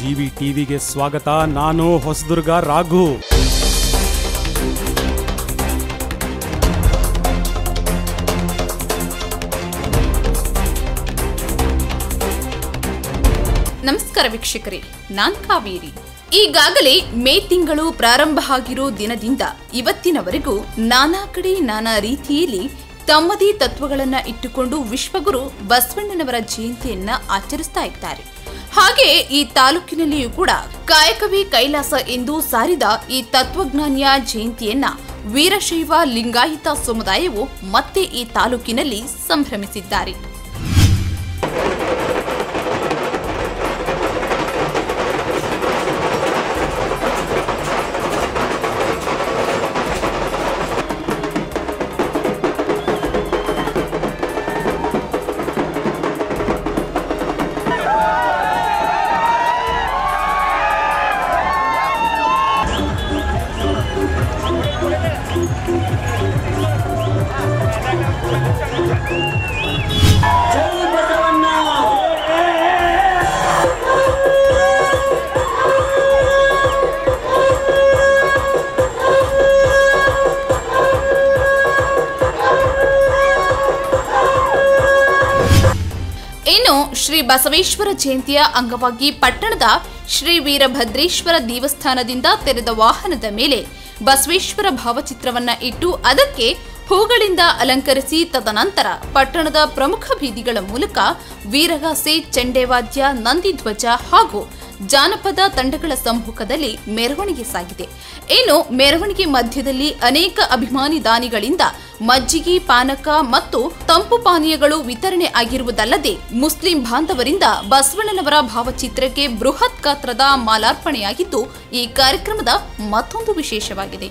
GV ಟಿವಿಗೆ ಸ್ವಾಗತ ನಾನು ಹೊಸದುರ್ಗ ರಾಘು ನಮಸ್ಕಾರ ವೀಕ್ಷಕರೇ ನಾನ್ ಕಾವೇರಿ ಈಗಾಗಲೇ ಮೇ ತಿಂಗಳು ಪ್ರಾರಂಭ ಆಗಿರೋ ದಿನದಿಂದ ಇವತ್ತಿನವರೆಗೂ ನಾನಾ ಕಡೆ ನಾನಾ ರೀತಿಯಲ್ಲಿ ತಮ್ಮದೇ ತತ್ವಗಳನ್ನ ಇಟ್ಟುಕೊಂಡು ವಿಶ್ವಗುರು ಬಸವಣ್ಣನವರ ಜಯಂತಿಯನ್ನ ಆಚರಿಸ್ತಾ ಇದ್ದಾರೆ ಹಾಗೆ ಈ ತಾಲೂಕಿನಲ್ಲಿಯೂ ಕೂಡ ಕಾಯಕವೇ ಕೈಲಾಸ ಎಂದು ಸಾರಿದ ಈ ತತ್ವಜ್ಞಾನಿಯ ಜಯಂತಿಯನ್ನ ವೀರಶೈವ ಲಿಂಗಾಯತ ಸಮುದಾಯವು ಮತ್ತೆ ಈ ತಾಲೂಕಿನಲ್ಲಿ ಸಂಭ್ರಮಿಸಿದ್ದಾರೆ ಇನ್ನು ಶ್ರೀ ಬಸವೇಶ್ವರ ಜಯಂತಿಯ ಅಂಗವಾಗಿ ಪಟ್ಟಣದ ಶ್ರೀ ವೀರಭದ್ರೇಶ್ವರ ದೇವಸ್ಥಾನದಿಂದ ತೆರೆದ ವಾಹನದ ಮೇಲೆ ಬಸವೇಶ್ವರ ಭಾವಚಿತ್ರವನ್ನ ಇಟ್ಟು ಅದಕ್ಕೆ ಹೂಗಳಿಂದ ಅಲಂಕರಿಸಿ ತದನಂತರ ಪಟ್ಟಣದ ಪ್ರಮುಖ ಬೀದಿಗಳ ಮೂಲಕ ವೀರಗಾಸೆ ಚೆಂಡೆವಾದ್ಯ ನಂದಿಧ್ವಜ ಹಾಗೂ ಜಾನಪದ ತಂಡಗಳ ಸಮ್ಮುಖದಲ್ಲಿ ಮೆರವಣಿಗೆ ಸಾಗಿದೆ ಇನ್ನು ಮೆರವಣಿಗೆ ಮಧ್ಯದಲ್ಲಿ ಅನೇಕ ಅಭಿಮಾನಿ ದಾನಿಗಳಿಂದ ಮಜ್ಜಿಗೆ ಪಾನಕ ಮತ್ತು ತಂಪು ಪಾನೀಯಗಳು ವಿತರಣೆ ಆಗಿರುವುದಲ್ಲದೆ ಮುಸ್ಲಿಂ ಬಾಂಧವರಿಂದ ಬಸವಣ್ಣನವರ ಭಾವಚಿತ್ರಕ್ಕೆ ಬೃಹತ್ ಗಾತ್ರದ ಮಾಲಾರ್ಪಣೆಯಾಗಿದ್ದು ಈ ಕಾರ್ಯಕ್ರಮದ ಮತ್ತೊಂದು ವಿಶೇಷವಾಗಿದೆ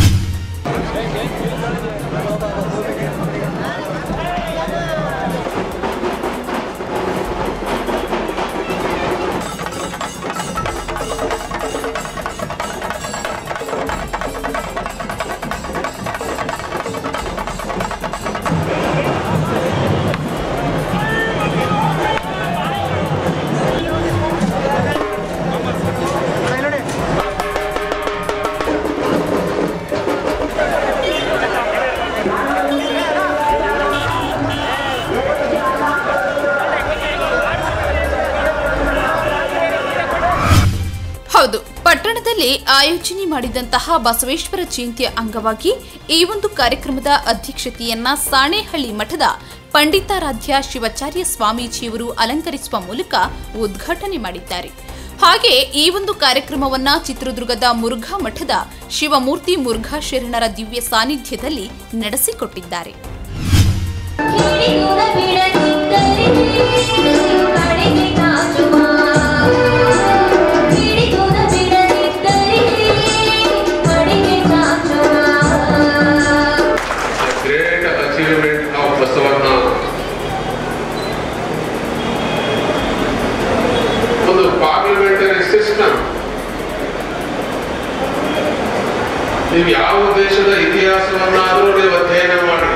ಹೌದು ಪಟ್ಟಣದಲ್ಲಿ ಆಯೋಜನೆ ಮಾಡಿದಂತಹ ಬಸವೇಶ್ವರ ಜಯಂತಿಯ ಅಂಗವಾಗಿ ಈ ಒಂದು ಕಾರ್ಯಕ್ರಮದ ಅಧ್ಯಕ್ಷತೆಯನ್ನ ಸಾಣೇಹಳ್ಳಿ ಮಠದ ಪಂಡಿತಾರಾಧ್ಯ ಶಿವಾಚಾರ್ಯ ಸ್ವಾಮೀಜಿಯವರು ಅಲಂಕರಿಸುವ ಮೂಲಕ ಉದ್ಘಾಟನೆ ಮಾಡಿದ್ದಾರೆ ಹಾಗೆ ಈ ಒಂದು ಕಾರ್ಯಕ್ರಮವನ್ನ ಚಿತ್ರದುರ್ಗದ ಮುರುಘಾ ಮಠದ ಶಿವಮೂರ್ತಿ ಮುರುಘಾ ಶರಣರ ದಿವ್ಯ ಸಾನ್ನಿಧ್ಯದಲ್ಲಿ ನಡೆಸಿಕೊಟ್ಟಿದ್ದಾರೆ ಹಿಡಿಯುವ ಬಿಡದಿದ್ದರೆ ಕಡೆಗೆ ನಾಚುವ ಹಿಡಿಯುವ ಬಿಡದಿದ್ದರೆ ಕಡೆಗೆ ನಾಚುವ the great achievement of Basavanna ಒಂದು ಪಾರ್ಲಿಮೆಂಟರಿ ಸಿಸ್ಟಮ್ ನೀವು ಯಾವ ದೇಶದ ಇತಿಹಾಸವನ್ನಾದರೂ ನೀವು ಅಧ್ಯಯನ ಮಾಡಿ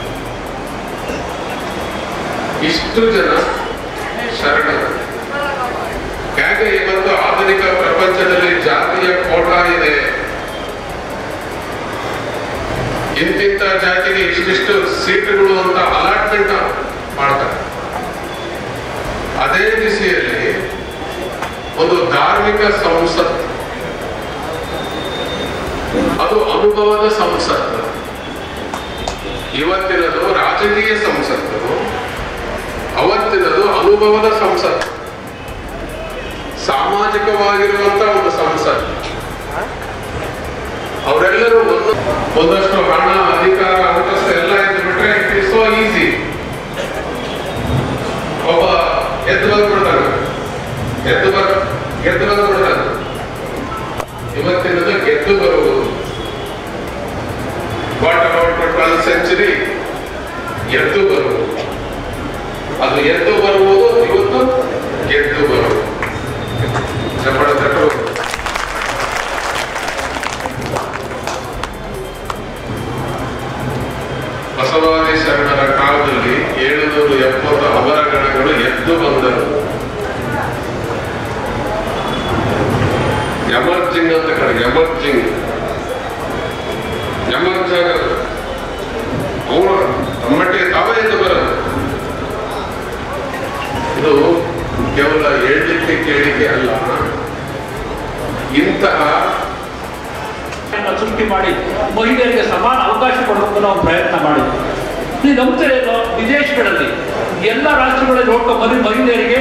ಇಷ್ಟು ಜನ ಶರಣರು ಯಾಕೆ ಇವತ್ತು ಆಧುನಿಕ ಪ್ರಪಂಚದಲ್ಲಿ ಜಾತಿಯ ಕೋಟ ಇದೆ ಇಂತಿಂತ ಜಾತಿಗೆ ಇಷ್ಟಿಷ್ಟು ಸೀಟುಗಳು ಅಂತ ಅಲಾಟ್ಮೆಂಟ್ ಮಾಡ್ತಾರೆ ಅದೇ ದಿಸೆಯಲ್ಲಿ ಒಂದು ಧಾರ್ಮಿಕ ಸಂಸತ್ ಅದು ಅನುಭವದ ಸಂಸತ್ತು ಇವತ್ತಿನದು ರಾಜಕೀಯ ಸಂಸತ್ತು ಅವತ್ತಿನದು ಅನುಭವದ ಸಂಸತ್ತು ಸಾಮಾಜಿಕವಾಗಿರುವಂತ ಒಂದು ಸಂಸತ್ ಅವರೆಲ್ಲರೂ ಒಂದು ಒಂದಷ್ಟು ಹಣ ಅಧಿಕಾರ ಅಂತಸ್ತು ಎಲ್ಲ ಇದ್ದು ಬಿಟ್ರೆ ಇಟ್ ಇಸ್ ಸೋ ಈಸಿ ಒಬ್ಬ ಎದ್ದು ಬಂದ್ಬಿಡ್ತಾನೆ ಎದ್ದು ಬರ್ ಗೆದ್ದು ಬಂದ್ಬಿಡ್ತಾನೆ ಇವತ್ತಿನದು ಗೆದ್ದು ಬರುವುದು ವಾಟ್ ಅಬೌಟ್ ಟ್ವೆಲ್ತ್ ಸೆಂಚುರಿ ಎದ್ದು ಬರುವುದು ಅದು ಎದ್ದು ಬರುವುದು ಇವತ್ತು ಗೆದ್ದು ಬರುವುದು ಚಪ್ಪಳ ತಟ್ಟುವುದು ಬಸವಾದಿ ಶರಣರ ಕಾಲದಲ್ಲಿ ಏಳುನೂರು ಎಪ್ಪತ್ತು ಅವರ ಗಣಗಳು ಎದ್ದು ಬಂದರು ಇದು ಕೇವಲ ಹೇಳಲಿಕ್ಕೆ ಕೇಳಿಕೆ ಅಲ್ಲ ಇಂತಹ ಸೃಷ್ಟಿ ಮಾಡಿ ಮಹಿಳೆಯರಿಗೆ ಸಮಾನ ಅವಕಾಶ ಕೊಡೋಕೆ ನಾವು ಪ್ರಯತ್ನ ಮಾಡಿದ್ವಿ ನೀವು ನಂಬ್ತಿರೇನೋ ವಿದೇಶಗಳಲ್ಲಿ ಎಲ್ಲ ರಾಜ್ಯಗಳಲ್ಲಿ ನೋಡ್ಕೊ ಬರೀ ಮಹಿಳೆಯರಿಗೆ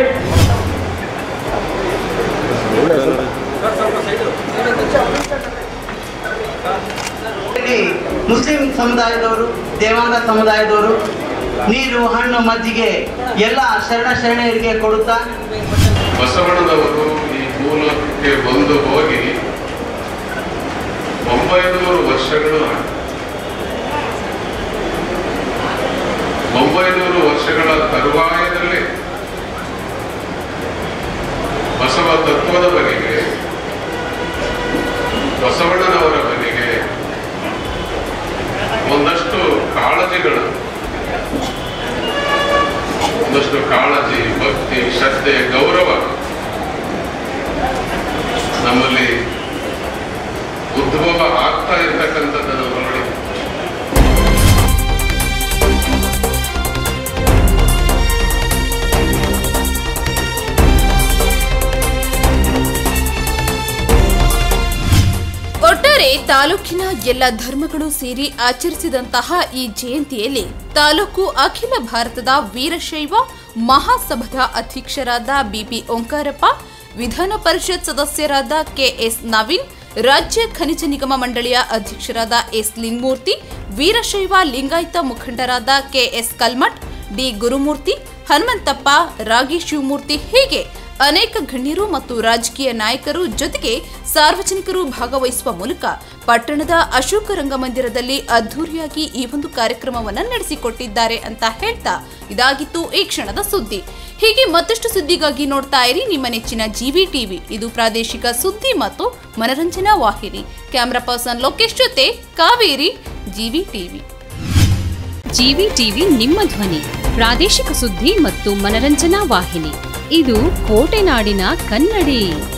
ಇಲ್ಲಿ ಮುಸ್ಲಿಂ ಸಮುದಾಯದವರು ದೇವಾಂಗ ಸಮುದಾಯದವರು ನೀರು ಹಣ್ಣು ಮಜ್ಜಿಗೆ ಎಲ್ಲ ಶರಣ ಶರಣೆಯರಿಗೆ ಕೊಡುತ್ತಾ ಬಸವಣ್ಣನವರು ಈ ಮೂಲಕ್ಕೆ ಬಂದು ಹೋಗಿ ಒಂಬೈನೂರು ವರ್ಷಗಳು ಆಗಿದೆ. ಒಂಬೈನೂರು ವರ್ಷಗಳ ತರುವಾಯದಲ್ಲಿ ಬಸವ ತತ್ವದ ಬಗೆಗೆ ಬಸವಣ್ಣನವರ ಬಗೆಗೆ ಒಂದಷ್ಟು ಕಾಳಜಿಗಳು ಒಂದಷ್ಟು ಕಾಳಜಿ ಭಕ್ತಿ ಶ್ರದ್ಧೆ ಗೌರವ ನಮ್ಮಲ್ಲಿ ಉದ್ಭವ ಆಗ್ತಾ ಇರ್ತಕ್ಕಂಥದ್ದನ್ನು ನೋಡಿ ಒಟ್ಟಾರೆ ತಾಲೂಕಿನ ಎಲ್ಲ ಧರ್ಮಗಳು ಸೇರಿ ಆಚರಿಸಿದಂತಹ ಈ ಜಯಂತಿಯಲ್ಲಿ ತಾಲೂಕು ಅಖಿಲ ಭಾರತದ ವೀರಶೈವ ಮಹಾಸಭಾದ ಅಧ್ಯಕ್ಷರಾದ ಬಿಪಿ ಓಂಕಾರಪ್ಪ ವಿಧಾನ ಪರಿಷತ್ ಸದಸ್ಯರಾದ ಕೆಎಸ್ ನವೀನ್ ರಾಜ್ಯ ಖನಿಜ ನಿಗಮ ಮಂಡಳಿಯ ಅಧ್ಯಕ್ಷರಾದ ಎಸ್ ಲಿಂಗಮೂರ್ತಿ ವೀರಶೈವ ಲಿಂಗಾಯತ ಮುಖಂಡರಾದ ಕೆಎಸ್ ಕಲ್ಮಠ್ ಡಿ ಗುರುಮೂರ್ತಿ ಹನುಮಂತಪ್ಪ ರಾಗಿ ಶಿವಮೂರ್ತಿ ಹೀಗೆ ಅನೇಕ ಗಣ್ಯರು ಮತ್ತು ರಾಜಕೀಯ ನಾಯಕರು ಜೊತೆಗೆ ಸಾರ್ವಜನಿಕರು ಭಾಗವಹಿಸುವ ಮೂಲಕ ಪಟ್ಟಣದ ಅಶೋಕ ರಂಗಮಂದಿರದಲ್ಲಿ ಅದ್ದೂರಿಯಾಗಿ ಈ ಒಂದು ಕಾರ್ಯಕ್ರಮವನ್ನು ನಡೆಸಿಕೊಟ್ಟಿದ್ದಾರೆ ಅಂತ ಹೇಳ್ತಾ ಇದಾಗಿತ್ತು ಈ ಕ್ಷಣದ ಸುದ್ದಿ ಹೀಗೆ ಮತ್ತಷ್ಟು ಸುದ್ದಿಗಾಗಿ ನೋಡ್ತಾ ಇರಿ ನಿಮ್ಮ ನೆಚ್ಚಿನ ಜಿವಿ ಟಿವಿ ಇದು ಪ್ರಾದೇಶಿಕ ಸುದ್ದಿ ಮತ್ತು ಮನರಂಜನಾ ವಾಹಿನಿ ಕ್ಯಾಮರಾ ಪರ್ಸನ್ ಲೋಕೇಶ್ ಜೊತೆ Kaveri GV TV GV TV ನಿಮ್ಮ ಧ್ವನಿ ಪ್ರಾದೇಶಿಕ ಸುದ್ದಿ ಮತ್ತು ಮನರಂಜನಾ ವಾಹಿನಿ ಇದು ಕೋಟೆನಾಡಿನ ಕನ್ನಡಿ